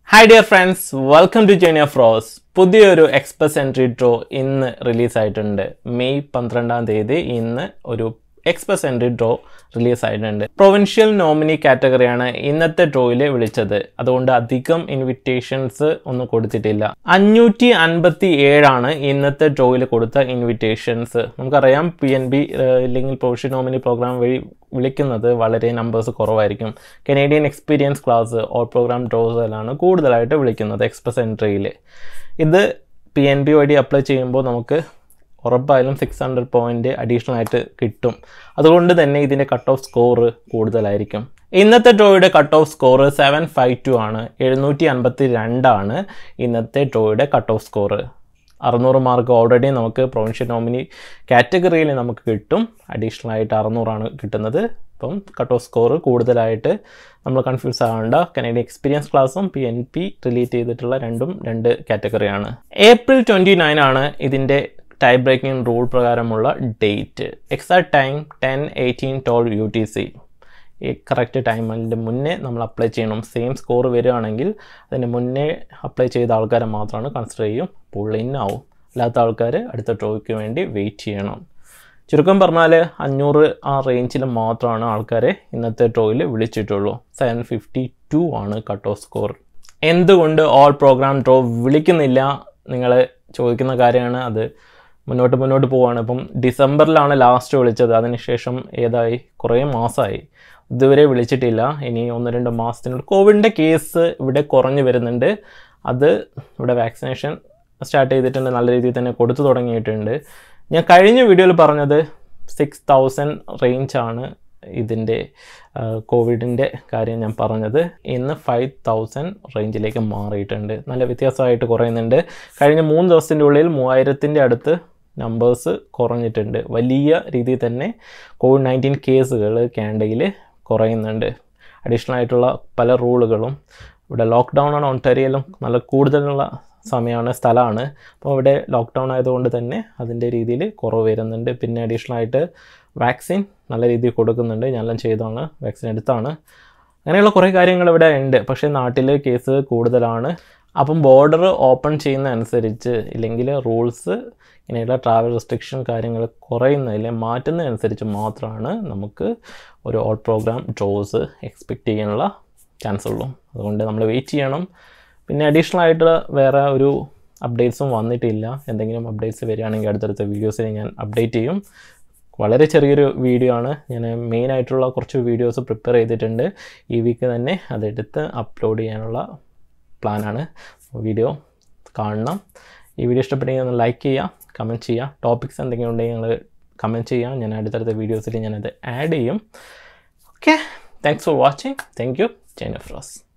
hi dear friends welcome to journey of rose പുതിയൊരു express entry draw ഇന്ന് റിലീസായിട്ടുണ്ട് May പന്ത്രണ്ടാം തീയതി ഇന്ന് ഒരു എക്സ്പ്രസ് എൻട്രി ഡ്രോ റിലീസ് ആയിട്ടുണ്ട് പ്രൊവിൻഷ്യൽ നോമിനി കാറ്റഗറിയാണ് ഇന്നത്തെ ഡ്രോയിൽ വിളിച്ചത് അതുകൊണ്ട് അധികം ഇൻവിറ്റേഷൻസ് ഒന്നും കൊടുത്തിട്ടില്ല അഞ്ഞൂറ്റി അൻപത്തി ഏഴാണ് ഇന്നത്തെ ഡ്രോയിൽ കൊടുത്ത ഇൻവിറ്റേഷൻസ് നമുക്കറിയാം പി എൻ ബി ഇല്ലെങ്കിൽ പ്രൊവിൻഷ്യൽ നോമിനി പ്രോഗ്രാം വഴി വിളിക്കുന്നത് വളരെ നമ്പേഴ്സ് കുറവായിരിക്കും Canadian experience class all programme ഡ്രോസിലാണ് കൂടുതലായിട്ട് വിളിക്കുന്നത് എക്സ്പ്രസ് എൻട്രിയിൽ ഇത് പി എൻ ബി വഴി അപ്ലൈ ചെയ്യുമ്പോൾ നമുക്ക് ഉറപ്പായാലും സിക്സ് ഹൺഡ്രഡ് പോയിൻ്റ് അഡീഷണൽ ആയിട്ട് കിട്ടും അതുകൊണ്ട് തന്നെ ഇതിൻ്റെ കട്ട് ഓഫ് സ്കോർ കൂടുതലായിരിക്കും ഇന്നത്തെ ഡ്രോയുടെ cut off score seven five two ആണ് എഴുന്നൂറ്റി അൻപത്തി രണ്ടാണ് ഇന്നത്തെ ഡ്രോയുടെ കട്ട് ഓഫ് സ്കോർ അറുന്നൂറ് മാർക്ക് ഓൾറെഡി നമുക്ക് പ്രൊവിൻഷ്യൽ നോമിനി കാറ്റഗറിയിൽ നമുക്ക് കിട്ടും അഡീഷണൽ ആയിട്ട് അറുന്നൂറാണ് കിട്ടുന്നത് അപ്പം കട്ട് ഓഫ് സ്കോർ കൂടുതലായിട്ട് നമ്മൾ കൺഫ്യൂസ് ആവേണ്ട കനേഡിയൻ എക്സ്പീരിയൻസ് ക്ലാസ്സും പി എൻ പി റിലേറ്റ് ചെയ്തിട്ടുള്ള രണ്ടും രണ്ട് കാറ്റഗറിയാണ് ഏപ്രിൽ ട്വൻറ്റി നയൻ ആണ് ഇതിൻ്റെ ടൈ ബ്രേക്കിംഗ് റൂൾ പ്രകാരമുള്ള date exact time ten eighteen twelve U T C ഈ കറക്റ്റ് ടൈമിൻ്റെ മുന്നേ നമ്മൾ അപ്ലൈ ചെയ്യണം സെയിം സ്കോർ വരികയാണെങ്കിൽ അതിന് മുന്നേ അപ്ലൈ ചെയ്ത ആൾക്കാരെ മാത്രമാണ് കൺസിഡർ ചെയ്യും പുൾ ഇൻ ആവും അല്ലാത്ത ആൾക്കാർ അടുത്ത ഡ്രോയ്ക്ക് വേണ്ടി വെയിറ്റ് ചെയ്യണം ചുരുക്കം പറഞ്ഞാൽ അഞ്ഞൂറ് ആ റേഞ്ചിൽ മാത്രമാണ് ആൾക്കാരെ ഇന്നത്തെ ഡ്രോയിൽ വിളിച്ചിട്ടുള്ളൂ സെവൻ ഫിഫ്റ്റി ടു ആണ് കട്ട് ഓഫ് സ്കോർ എന്തുകൊണ്ട് ഓൾ പ്രോഗ്രാം ഡ്രോ വിളിക്കുന്നില്ല നിങ്ങൾ ചോദിക്കുന്ന കാര്യമാണ് അത് മുന്നോട്ട് മുന്നോട്ട് പോവുകയാണ് ഇപ്പം ഡിസംബറിലാണ് ലാസ്റ്റ് വിളിച്ചത് അതിനുശേഷം ഏതായി കുറേ മാസമായി ഇതുവരെ വിളിച്ചിട്ടില്ല ഇനി ഒന്ന് രണ്ട് മാസത്തിനുള്ളിൽ കോവിഡിൻ്റെ കേസ് ഇവിടെ കുറഞ്ഞു വരുന്നുണ്ട് അത് ഇവിടെ വാക്സിനേഷൻ സ്റ്റാർട്ട് ചെയ്തിട്ടുണ്ട് നല്ല രീതിയിൽ തന്നെ കൊടുത്തു തുടങ്ങിയിട്ടുണ്ട് ഞാൻ കഴിഞ്ഞ വീഡിയോയിൽ പറഞ്ഞത് സിക്സ് തൗസൻഡ് റേഞ്ചാണ് ഇതിൻ്റെ കോവിഡിൻ്റെ കാര്യം ഞാൻ പറഞ്ഞത് ഇന്ന് ഫൈവ് തൗസൻഡ് റേഞ്ചിലേക്ക് മാറിയിട്ടുണ്ട് നല്ല വ്യത്യാസമായിട്ട് കുറയുന്നുണ്ട് കഴിഞ്ഞ മൂന്ന് ദിവസത്തിൻ്റെ ഉള്ളിൽ മൂവായിരത്തിൻ്റെ അടുത്ത് നമ്പേഴ്സ് കുറഞ്ഞിട്ടുണ്ട് വലിയ രീതിയിൽ തന്നെ കോവിഡ് നയൻറ്റീൻ കേസുകൾ കാനഡയിൽ കുറയുന്നുണ്ട് അഡീഷണൽ ആയിട്ടുള്ള പല റൂളുകളും ഇവിടെ ലോക്ക്ഡൗൺ ആണ് ഒണ്ടേരിയയിലും നല്ല കൂടുതലുള്ള സമയമാണ് സ്ഥലമാണ് അപ്പോൾ ഇവിടെ ലോക്ക്ഡൗൺ ആയതുകൊണ്ട് തന്നെ അതിൻ്റെ രീതിയിൽ കുറവ് വരുന്നുണ്ട് പിന്നെ അഡീഷണൽ ആയിട്ട് വാക്സിൻ നല്ല രീതിയിൽ കൊടുക്കുന്നുണ്ട് ഞാനെല്ലാം ചെയ്താണ് വാക്സിൻ എടുത്താണ് അങ്ങനെയുള്ള കുറേ കാര്യങ്ങൾ ഇവിടെ ഉണ്ട് പക്ഷേ നാട്ടിൽ കേസ് കൂടുതലാണ് അപ്പം ബോർഡർ ഓപ്പൺ ചെയ്യുന്ന അനുസരിച്ച് ഇല്ലെങ്കിൽ റൂൾസ് ഇങ്ങനെയുള്ള ട്രാവൽ റെസ്ട്രിക്ഷൻ കാര്യങ്ങൾ കുറയുന്നതിൽ മാറ്റുന്നതനുസരിച്ച് മാത്രമാണ് നമുക്ക് ഒരു ഓൾ പ്രോഗ്രാം ഡ്രോസ് എക്സ്പെക്റ്റ് ചെയ്യാനുള്ള ചാൻസ് ഉള്ളൂ അതുകൊണ്ട് നമ്മൾ വെയിറ്റ് ചെയ്യണം പിന്നെ അഡീഷണൽ ആയിട്ട് വേറെ ഒരു അപ്ഡേറ്റ്സും വന്നിട്ടില്ല എന്തെങ്കിലും അപ്ഡേറ്റ്സ് വരികയാണെങ്കിൽ അടുത്തടുത്ത വീഡിയോസിൽ ഞാൻ അപ്ഡേറ്റ് ചെയ്യും വളരെ ചെറിയൊരു വീഡിയോ ആണ് ഞാൻ മെയിൻ ആയിട്ടുള്ള കുറച്ച് വീഡിയോസ് പ്രിപ്പയർ ചെയ്തിട്ടുണ്ട് ഈ വീക്ക് തന്നെ അതെടുത്ത് അപ്ലോഡ് ചെയ്യാനുള്ള പ്ലാനാണ് വീഡിയോ കാണണം ഈ വീഡിയോ ഇഷ്ടപ്പെട്ടെങ്കിൽ ഒന്ന് ലൈക്ക് ചെയ്യുക കമൻറ്റ് ചെയ്യുക ടോപ്പിക്സ് എന്തെങ്കിലും ഉണ്ടെങ്കിൽ നിങ്ങൾ കമൻറ്റ് ചെയ്യുക ഞാൻ അടുത്തടുത്ത വീഡിയോസിൽ ഞാനത് ആഡ് ചെയ്യും okay thanks for watching thank you journey of rose